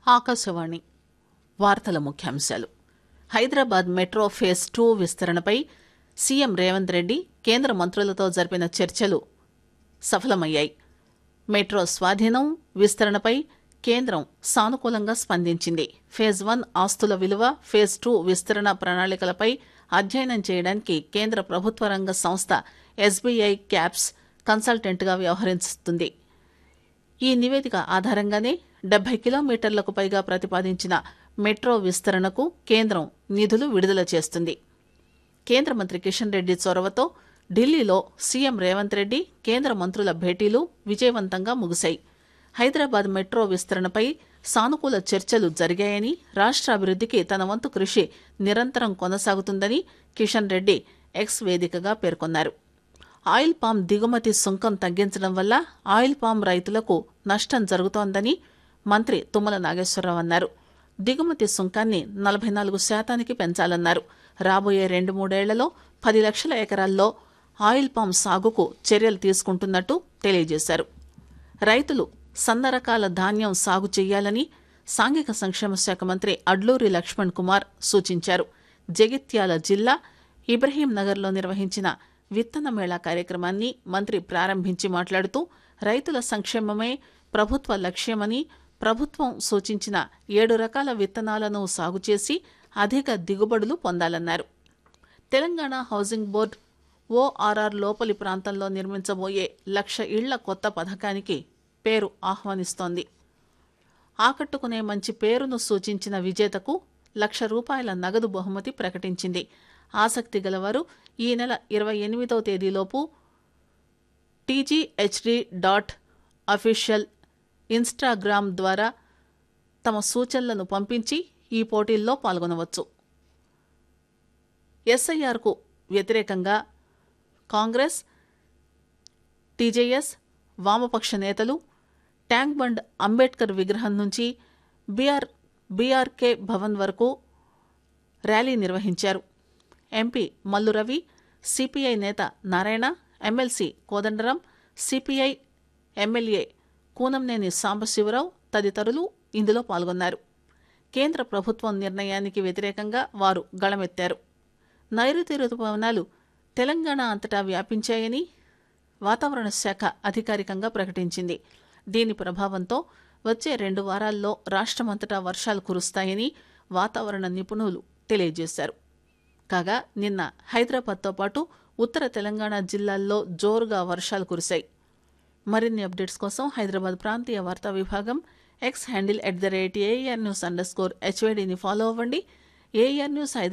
ఆకాశవాణి వార్తల ముఖ్యాంశాలు Hyderabad metro phase two విస్తరణపై సీఎం రేవంత్ రెడ్డి కేంద్ర మంత్రులతో జరిపిన చర్చలు సఫలమయ్యాయి మెట్రో స్వాధీనం విస్తరణపై కేంద్రం సానుకూలంగా స్పందించింది ఫేజ్ వన్ ఆస్తుల విలువ ఫేజ్ టూ విస్తరణ ప్రణాళికలపై అధ్యయనం చేయడానికి కేంద్ర ప్రభుత్వ రంగ సంస్థ ఎస్బీఐ క్యాప్స్ కన్సల్టెంట్గా వ్యవహరిస్తుంది ఈ నివేదిక ఆధారంగానే డెబ్బై కిలోమీటర్లకు పైగా ప్రతిపాదించిన మెట్రో విస్తరణకు కేంద్రం నిధులు విడుదల చేస్తుంది కేంద్ర మంత్రి కిషన్ రెడ్డి చొరవతో ఢిల్లీలో సీఎం రేవంత్ రెడ్డి కేంద్ర మంత్రుల భేటీలు విజయవంతంగా ముగిశాయి హైదరాబాద్ మెట్రో విస్తరణపై సానుకూల చర్చలు జరిగాయని రాష్ట్ర అభివృద్ధికి తన వంతు కృషి నిరంతరం కొనసాగుతుందని కిషన్ రెడ్డి ఎక్స్ వేదికగా పేర్కొన్నారు ఆయిల్ పామ్ దిగుమతి సుంకం తగ్గించడం వల్ల ఆయిల్ పామ్ రైతులకు నష్టం జరుగుతోందని మంత్రి తుమ్మల నాగేశ్వరరావు అన్నారు దిగుమతి సుంకాన్ని నలభై నాలుగు శాతానికి పెంచాలన్నారు రాబోయే రెండు మూడేళ్లలో పది లక్షల ఎకరాల్లో ఆయిల్ పామ్ సాగుకు చర్యలు తీసుకుంటున్నట్టు తెలియజేశారు రైతులు సన్న రకాల ధాన్యం సాగు చేయాలని సాంఘిక సంక్షేమ శాఖ మంత్రి అడ్లూరి లక్ష్మణ్ కుమార్ సూచించారు జగిత్యాల జిల్లా ఇబ్రహీంనగర్లో నిర్వహించిన విత్తన మేళా కార్యక్రమాన్ని మంత్రి ప్రారంభించి మాట్లాడుతూ రైతుల సంక్షేమమే ప్రభుత్వ లక్ష్యమని ప్రభుత్వం సూచించిన ఏడు రకాల విత్తనాలను సాగు చేసి అధిక దిగుబడులు పొందాలన్నారు తెలంగాణ హౌసింగ్ బోర్డు ఓఆర్ఆర్ లోపలి ప్రాంతంలో నిర్మించబోయే లక్ష ఇళ్ల కొత్త పథకానికి పేరు ఆహ్వానిస్తోంది ఆకట్టుకునే మంచి పేరును సూచించిన విజేతకు లక్ష రూపాయల నగదు బహుమతి ప్రకటించింది ఆసక్తి గలవారు ఈ నెల ఇరవై ఎనిమిదవ తేదీలోపు టీజీహెచ్డి డాట్ అఫీషియల్ ఇన్స్టాగ్రామ్ ద్వారా తమ సూచనలను పంపించి ఈ పోటీల్లో పాల్గొనవచ్చు ఎస్ఐఆర్కు వ్యతిరేకంగా కాంగ్రెస్ టీజేఎస్ వామపక్ష నేతలు ట్యాంక్ బండ్ అంబేద్కర్ విగ్రహం నుంచి బీఆర్ బీఆర్కే భవన్ వరకు ర్యాలీ నిర్వహించారు ఎంపీ మల్లు రవి సిపిఐ నేత Narayana MLC Kodandaram CPI MLA Kunamneni Sambasivarao తదితరులు ఇందులో పాల్గొన్నారు కేంద్ర ప్రభుత్వం నిర్ణయానికి వ్యతిరేకంగా వారు గళమెత్తారు నైరుతి రుతుపవనాలు తెలంగాణ అంతటా వ్యాపించాయని వాతావరణ శాఖ అధికారికంగా ప్రకటించింది దీని ప్రభావంతో వచ్చే రెండు వారాల్లో రాష్ట్రమంతటా వర్షాలు కురుస్తాయని వాతావరణ నిపుణులు తెలియజేశారు కాగా నిన్న హైదరాబాద్తో పాటు ఉత్తర తెలంగాణ జిల్లాల్లో జోరుగా వర్షాలు కురిశాయి మరిన్ని అప్డేట్స్ కోసం హైదరాబాద్ ప్రాంతీయ వార్తా విభాగం X handle at the rate AIR news underscore హెచ్వేడిని ఫాలో అవ్వండి ఏఆర్ న్యూస్